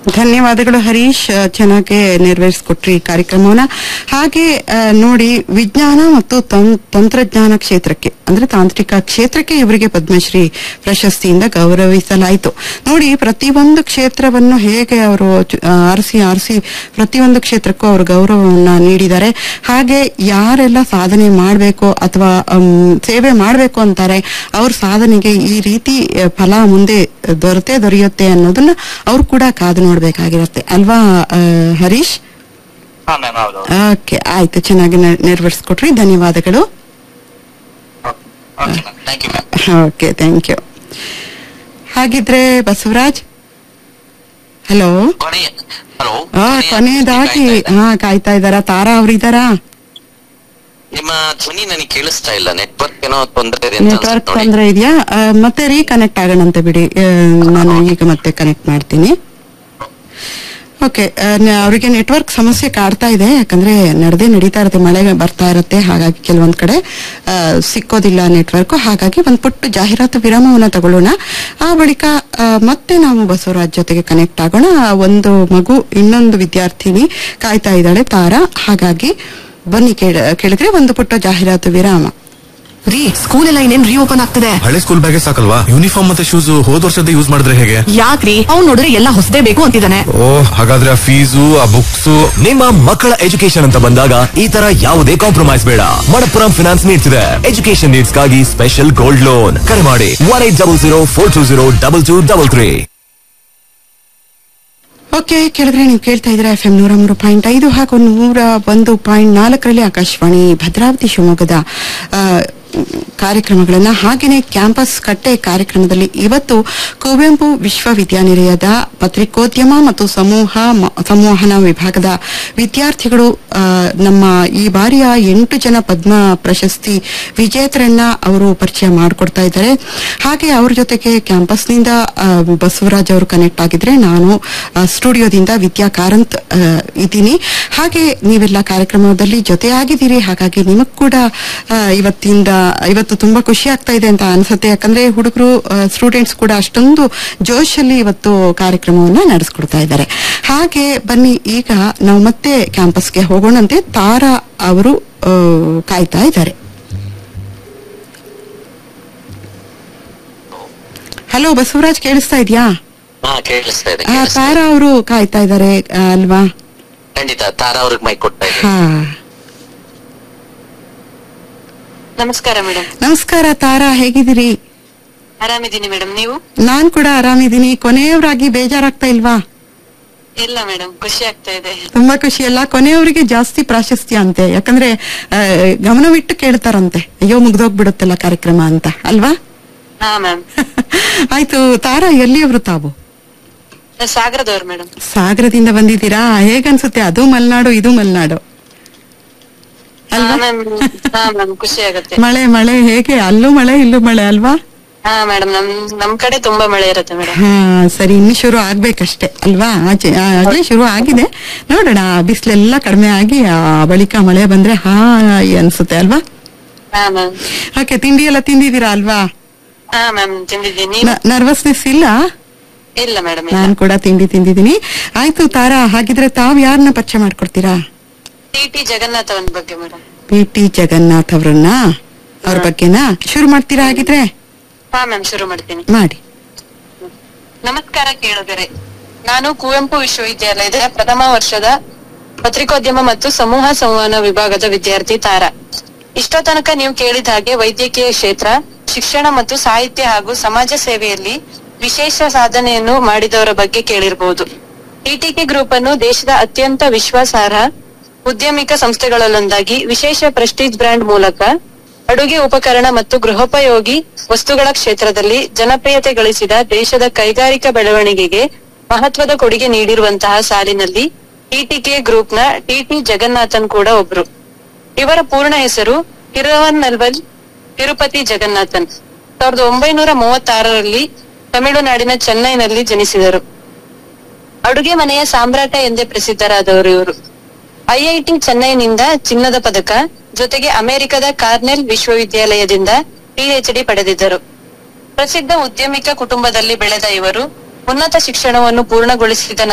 ಧನ್ಯವಾದಗಳು ಹರೀಶ್ ಆ, ಚೆನ್ನಾಗಿ ನೆರವೇರಿಸ್ಕೊಟ್ರಿ ಈ ಕಾರ್ಯಕ್ರಮವನ್ನ ಹಾಗೆ ಆ, ನೋಡಿ ವಿಜ್ಞಾನ ಮತ್ತು ತಂ- ತಂತ್ರಜ್ಞಾನ ಕ್ಷೇತ್ರಕ್ಕೆ ಅಂದ್ರೆ ತಾಂತ್ರಿಕ ಕ್ಷೇತ್ರಕ್ಕೆ ಇವರಿಗೆ ಪದ್ಮಶ್ರೀ ಪ್ರಶಸ್ತಿಯಿಂದ ಗೌರವಿಸಲಾಯಿತು ನೋಡಿ ಪ್ರತಿಯೊಂದು ಕ್ಷೇತ್ರವನ್ನು ಹೇಗೆ ಅವರು ಚು- ಆ, ಆರಿಸಿ ಆರಿಸಿ ಪ್ರತಿಯೊಂದು ಕ್ಷೇತ್ರಕ್ಕೂ ಅವರು ಗೌರವವನ್ನ ನೀಡಿದ್ದಾರೆ ಹಾಗೆ ಯಾರೆಲ್ಲ ಸಾಧನೆ ಮಾಡಬೇಕು ಅಥವಾ ಸೇವೆ ಮಾಡಬೇಕು ಅಂತಾರೆ ಅವ್ರ ಸಾಧನೆಗೆ ಈ ರೀತಿ ಆ, ಫಲ ಮುಂದೆ ದೊರೆತೇ ದೊರೆಯುತ್ತೆ ಅನ್ನೋದನ್ನ ಅವ್ರು ಕೂಡ ಕಾದು ನೋಡ್ಬೇಕಾಗಿರತ್ತೆ ಅಲ್ವಾ ಆ, ಹರೀಶ್ ಹಾ ಮ್ಯಾಮ್ ಹೌದು ಓಕೆ ಆಯ್ತು ಚೆನ್ನಾಗಿ ನೆ- ನೆರವೇರಿಸ್ಕೊಟ್ರಿ ಧನ್ಯವಾದಗಳು okay ma'am thank you ma'am okay thank you ಹಾಗಿದ್ರೆ ಬಸವರಾಜ್ ಹಲೋ ಕೊನೆಯ ಹಲೋ ಕೊನೆಯದಾಗಿ ಹಾ ಕಾಯ್ತಾ ಇದ್ದಾರಾ ತಾರಾ ಅವ್ರಿದ್ದಾರಾ ನಿಮ್ಮ ಧ್ವನಿ ನನಗೆ ಕೇಳಿಸ್ತಾ ಇಲ್ಲ ನೆಟ್ವರ್ಕ್ ಏನೋ ತೊಂದರೆ ಇದೆ ಅಂತ ನೆಟ್ವರ್ಕ್ ಅನ್ಸುತ್ತೆ ನೋಡಿ ತೊಂದ್ರೆ ಇದೆಯಾ ಆ, ಮತ್ತೆ ರೀಕನೆಕ್ಟ್ ಆಗೋಣಂತೆ ಬಿಡಿ ಆ, ನಾನು ಈಗ ಮತ್ತೆ ಕನೆಕ್ಟ್ ಮಾಡ್ತೀನಿ ಓಕೆ ಅವರಿಗೆ ನೆಟ್ವರ್ಕ್ ಸಮಸ್ಯೆ ಕಾಡ್ತಾ ಇದೆ ಯಾಕಂದ್ರೆ ನಡೆದೇ ನಡೀತಾ ಇರುತ್ತೆ ಮಳೆ ಬರ್ತಾ ಇರುತ್ತೆ ಹಾಗಾಗಿ ಕೆಲವೊಂದ್ ಕಡೆ ಆ, ಸಿಕ್ಕೋದಿಲ್ಲ ನೆಟ್ವರ್ಕ್ ಹಾಗಾಗಿ ಒಂದ್ ಪುಟ್ಟ ಜಾಹೀರಾತು ವಿರಾಮವನ್ನ ತಗೊಳ್ಳೋಣ ಆ ಬಳಿಕ ಆ, ಮತ್ತೆ ನಾವು ಬಸವರಾಜ್ ಜೊತೆಗೆ ಕನೆಕ್ಟ್ ಆಗೋಣ ಒಂದು ಮಗು ಇನ್ನೊಂದು ವಿದ್ಯಾರ್ಥಿನಿ ಕಾಯ್ತಾ ಇದ್ದಾಳೆ ತಾರಾ ಹಾಗಾಗಿ ಬನ್ನಿ ಕೇಳ ಕೇಳಿದ್ರೆ ಒಂದು ಪುಟ್ಟ ಜಾಹೀರಾತು ವಿರಾಮ ರೀ ಸ್ಕೂಲ್ ಎಲ್ಲ ಇನ್ನೇನ್ ರೀಓಪನ್ ಆಗ್ತದೆ ಹಳೆ ಸ್ಕೂಲ್ ಬ್ಯಾಗೆ ಸಾಕಲ್ವಾ ಯೂನಿಫಾರ್ಮ್ ಮತ್ತೆ ಶೂಸ್ ಹೋದ್ ವರ್ಷದ ಯೂಸ್ ಮಾಡಿದ್ರೆ ಹೇಗೆ ಯಾಕ್ರಿ ಅವ್ನ್ ನೋಡಿದ್ರೆ ಎಲ್ಲ ಹೊಸದೇ ಬೇಕು ಅಂತಿದ್ದಾನೆ ಓ ಹಾಗಾದ್ರೆ ಆ ಫೀಸು ಆ ಬುಕ್ಸ್ ನಿಮ್ಮ ಮಕ್ಕಳ ಎಜುಕೇಶನ್ ಅಂತ ಬಂದಾಗ ಈ ತರ ಯಾವುದೇ ಕಾಂಪ್ರಮೈಸ್ ಬೇಡ ಮಣಪ್ಪುರಂ ಫಿನಾನ್ಸ್ ನೀಡ್ತಿದೆ ಎಜುಕೇಶನ್ ನೀಡ್ಸ್ ಗಾಗಿ ಸ್ಪೆಷಲ್ ಗೋಲ್ಡ್ ಲೋನ್ ಕರೆ ಮಾಡಿ one eight double zero four two zero double two double three okay ಕೇಳಿದ್ರೆ ನೀವು ಕೇಳ್ತಾ ಇದ್ರೆ ಎಫ್ ಎಂ ನೂರ ಮೂರು ಪಾಯಿಂಟ್ ಐದು ಹಾಗೂ ನೂರ ಒಂದು ಪಾಯಿಂಟ್ ನಾಲ್ಕರಲ್ಲಿ ಆಕಾಶವಾಣಿ ಭದ್ರಾವತಿ ಶಿವಮೊಗ್ಗದ ಆ, ಕಾರ್ಯಕ್ರಮಗಳನ್ನ ಹಾಗೇನೆ ಕ್ಯಾಂಪಸ್ ಕಟ್ಟೆ ಕಾರ್ಯಕ್ರಮದಲ್ಲಿ ಇವತ್ತು ಕುವೆಂಪು ವಿಶ್ವವಿದ್ಯಾನಿಲಯದ ಪತ್ರಿಕೋದ್ಯಮ ಮತ್ತು ಸಮೂಹ ಮ- ಸಂವಹನ ವಿಭಾಗದ ವಿದ್ಯಾರ್ಥಿಗಳು ಆ, ನಮ್ಮ ಈ ಬಾರಿಯ ಎಂಟು ಜನ ಪದ್ಮ ಪ್ರಶಸ್ತಿ ವಿಜೇತರನ್ನ ಅವರು ಪರಿಚಯ ಮಾಡಿಕೊಡ್ತಾ ಇದ್ದಾರೆ ಹಾಗೆ ಅವ್ರ ಜೊತೆಗೆ ಕ್ಯಾಂಪಸ್ನಿಂದ ಆ, ಬಸವರಾಜ್ ಅವರು ಕನೆಕ್ಟ್ ಆಗಿದ್ರೆ ನಾನು ಆ, ಸ್ಟುಡಿಯೋದಿಂದ ವಿದ್ಯಾ ಕಾರಂತ್ ಆ, ಇದ್ದೀನಿ ಹಾಗೆ ನೀವೆಲ್ಲ ಕಾರ್ಯಕ್ರಮದಲ್ಲಿ ಜೊತೆಯಾಗಿದ್ದೀರಿ ಹಾಗಾಗಿ ನಿಮಗ್ ಕೂಡ ಆ, ಇವತ್ತಿಂದ ಇವತ್ತು ತುಂಬಾ ಖುಷಿ ಆಗ್ತಾ ಇದೆ ಅಂತ ಅನ್ಸುತ್ತೆ ಯಾಕಂದ್ರೆ ಹುಡುಗರು ಸ್ಟೂಡೆಂಟ್ಸ್ ಕೂಡ ಅಷ್ಟೊಂದು ಜೋಶಲ್ಲಿ ಇವತ್ತು ಕಾರ್ಯಕ್ರಮವನ್ನ ನಡೆಸ್ಕೊಡ್ತಾ ಇದ್ದಾರೆ ಹಾಗೆ ಬನ್ನಿ ಈಗ ನಾವು ಮತ್ತೆ ಕ್ಯಾಂಪಸ್ಗೆ ಹೋಗೋಣಂತೆ ತಾರಾ ಅವರು ಆ, ಕಾಯ್ತಾ ಇದ್ದಾರೆ ಹಲೋ ಬಸವರಾಜ್ ಕೇಳಿಸ್ತಾ ಇದೆಯಾ ಹಾ ಕೇಳಿಸ್ತಾ ಇದೆ ಆ, ಕೇಳಿಸ್ತಾ ಇದೆ. ತಾರಾ ಅವರು ಕಾಯ್ತಾ ಇದ್ದಾರೆ ಆ, ಅಲ್ವಾ ಖಂಡಿತ ತಾರಾ ಅವ್ರಿಗೆ ಮೈಕ್ ಕೊಡ್ತಾ ಇದ್ದೀನಿ ಹಾ ನಮಸ್ಕಾರ ಮೇಡಮ್ ನಮಸ್ಕಾರ ತಾರಾ ಹೇಗಿದ್ದೀರಿ ಆರಾಮಿದ್ದೀನಿ ಮೇಡಮ್ ನೀವು ನಾನ್ ಕೂಡ ಆರಾಮಿದ್ದೀನಿ ಕೊನೆಯವರಾಗಿ ಬೇಜಾರಾಗ್ತಾ ಇಲ್ವಾ ಇಲ್ಲ ಮೇಡಮ್ ಖುಷಿ ಆಗ್ತಾ ಇದೆ ತುಂಬಾ ಖುಷಿ ಅಲ್ಲ ಕೊನೆಯವರಿಗೆ ಜಾಸ್ತಿ ಪ್ರಾಶಸ್ತ್ಯ ಅಂತೆ ಯಾಕಂದ್ರೆ ಆ, ಗಮನವಿಟ್ಟು ಕೇಳ್ತಾರಂತೆ ಅಯ್ಯೋ ಮುಗ್ದೋಗ್ಬಿಡುತ್ತಲ್ಲ ಕಾರ್ಯಕ್ರಮ ಅಂತ ಅಲ್ವಾ ಹಾ ಮ್ಯಾಮ್ ಆಯ್ತು ತಾರಾ ಎಲ್ಲಿಯವರು ತಾವು ಸಾಗರದವ್ರು ಮೇಡಮ್ ಸಾಗರದಿಂದ ಬಂದಿದ್ದೀರಾ ಹೇಗನ್ಸುತ್ತೆ ಅದು ಮಲೆನಾಡು ಇದು ಮಲೆನಾಡು ಅಲ್ವಾ ಮ್ಯಾಮ್ ಹಾ ಮ್ಯಾಮ್ ಖುಷಿ ಆಗತ್ತೆ ಮಳೆ ಮಳೆ ಹೇಗೆ ಅಲ್ಲೂ ಮಳೆ ಇಲ್ಲೂ ಮಳೆ ಅಲ್ವಾ ಹಾ ಮೇಡಮ್ ನಮ್ ನಮ್ ಕಡೆ ತುಂಬಾ ಮಳೆ ಇರುತ್ತೆ ಮೇಡಮ್ ಹಾ ಸರಿ ಇನ್ನು ಶುರು ಆಗ್ಬೇಕಷ್ಟೇ ಅಲ್ವಾ ಆಚೆ ಆ, ಆಗ್ಲೇ ಶುರು ಆಗಿದೆ ನೋಡೋಣ ಬಿಸಿಲೆಲ್ಲ ಕಡಿಮೆ ಆಗಿ ಆ ಬಳಿಕ ಮಳೆ ಬಂದ್ರೆ ಹಾ ಅನ್ಸುತ್ತೆ ಅಲ್ವಾ ಹಾ ಮ್ಯಾಮ್ ಓಕೆ ತಿಂಡಿ ಎಲ್ಲ ತಿಂದಿದ್ದೀರಾ ಅಲ್ವಾ ಹಾ ಮ್ಯಾಮ್ ತಿಂದಿದ್ದೀನಿ ನೀವು ನರ್ವಸ್ನೆಸ್ ಇಲ್ಲ ಇಲ್ಲ ಮೇಡಮ್ ಇಲ್ಲ ನಾನ್ ಕೂಡ ತಿಂಡಿ ತಿಂದಿದ್ದೀನಿ ಆಯ್ತು ತಾರಾ ಹಾಗಿದ್ರೆ ತಾವ್ ಯಾರನ್ನ ಪರಿಚಯ ಮಾಡ್ಕೊಡ್ತೀರಾ ಟಿ ಟಿ ಜಗನ್ನಾಥ್ ಅವನ ಬಗ್ಗೆ ಮೇಡಮ್ ಪಿ ಟಿ ಜಗನ್ನಾಥ್ ಅವ್ರನ್ನ ಅವ್ರ ಬಗ್ಗೆನಾ ಶುರು ಮಾಡ್ತೀರಾ ಹಾಗಿದ್ರೆ ಹಾ ಮ್ಯಾಮ್ ಶುರು ಮಾಡ್ತೀನಿ ಮಾಡಿ ನಮಸ್ಕಾರ ಕೇಳಿದರೆ ನಾನು ಕುವೆಂಪು ವಿಶ್ವವಿದ್ಯಾಲಯದ ಪ್ರಥಮ ವರ್ಷದ ಪತ್ರಿಕೋದ್ಯಮ ಮತ್ತು ಸಮೂಹ ಸಂವಹನ ವಿಭಾಗದ ವಿದ್ಯಾರ್ಥಿ ತಾರಾ ಇಷ್ಟೋ ತನಕ ನೀವು ಕೇಳಿದ ಹಾಗೆ ವೈದ್ಯಕೀಯ ಕ್ಷೇತ್ರ ಶಿಕ್ಷಣ ಮತ್ತು ಸಾಹಿತ್ಯ ಹಾಗೂ ಸಮಾಜ ಸೇವೆಯಲ್ಲಿ ವಿಶೇಷ ಸಾಧನೆಯನ್ನು ಮಾಡಿದವರ ಬಗ್ಗೆ ಕೇಳಿರಬಹುದು ಟಿಟಿಕೆ ಗ್ರೂಪ್ ಅನ್ನು ದೇಶದ ಅತ್ಯಂತ ವಿಶ್ವಾಸಾರ್ಹ ಉದ್ಯಮಿಕ ಸಂಸ್ಥೆಗಳಲ್ಲೊಂದಾಗಿ ವಿಶೇಷ ಪ್ರೆಸ್ಟೀಜ್ ಬ್ರ್ಯಾಂಡ್ ಮೂಲಕ ಅಡುಗೆ ಉಪಕರಣ ಮತ್ತು ಗೃಹೋಪಯೋಗಿ ವಸ್ತುಗಳ ಕ್ಷೇತ್ರದಲ್ಲಿ ಜನಪ್ರಿಯತೆ ಗಳಿಸಿದ ದೇಶದ ಕೈಗಾರಿಕಾ ಬೆಳವಣಿಗೆಗೆ ಮಹತ್ವದ ಕೊಡುಗೆ ನೀಡಿರುವಂತಹ ಸಾಲಿನಲ್ಲಿ ಟಿಟಿಕೆ ಗ್ರೂಪ್ನ ಟಿಟಿ ಜಗನ್ನಾಥನ್ ಕೂಡ ಒಬ್ರು ಇವರ ಪೂರ್ಣ ಹೆಸರು ತಿರುವನ್ನಲ್ವಲ್ ತಿರುಪತಿ ಜಗನ್ನಾಥನ್ ಸಾವಿರದ ಒಂಬೈನೂರ ಮೂವತ್ತಾರರಲ್ಲಿ ತಮಿಳುನಾಡಿನ ಚೆನ್ನೈನಲ್ಲಿ ಜನಿಸಿದರು ಅಡುಗೆ ಮನೆಯ ಸಾಮ್ರಾಟ ಎಂದೇ ಪ್ರಸಿದ್ಧರಾದವರು ಇವರು ಐಐಟಿ ಚೆನ್ನೈನಿಂದ ಚಿನ್ನದ ಪದಕ ಜೊತೆಗೆ ಅಮೆರಿಕದ ಕಾರ್ನೆಲ್ ವಿಶ್ವವಿದ್ಯಾಲಯದಿಂದ ಪಿಎಚ್ಡಿ ಪಡೆದಿದ್ದರು ಪ್ರಸಿದ್ಧ ಉದ್ಯಮಿಕ ಕುಟುಂಬದಲ್ಲಿ ಬೆಳೆದ ಇವರು ಉನ್ನತ ಶಿಕ್ಷಣವನ್ನು ಪೂರ್ಣಗೊಳಿಸಿದ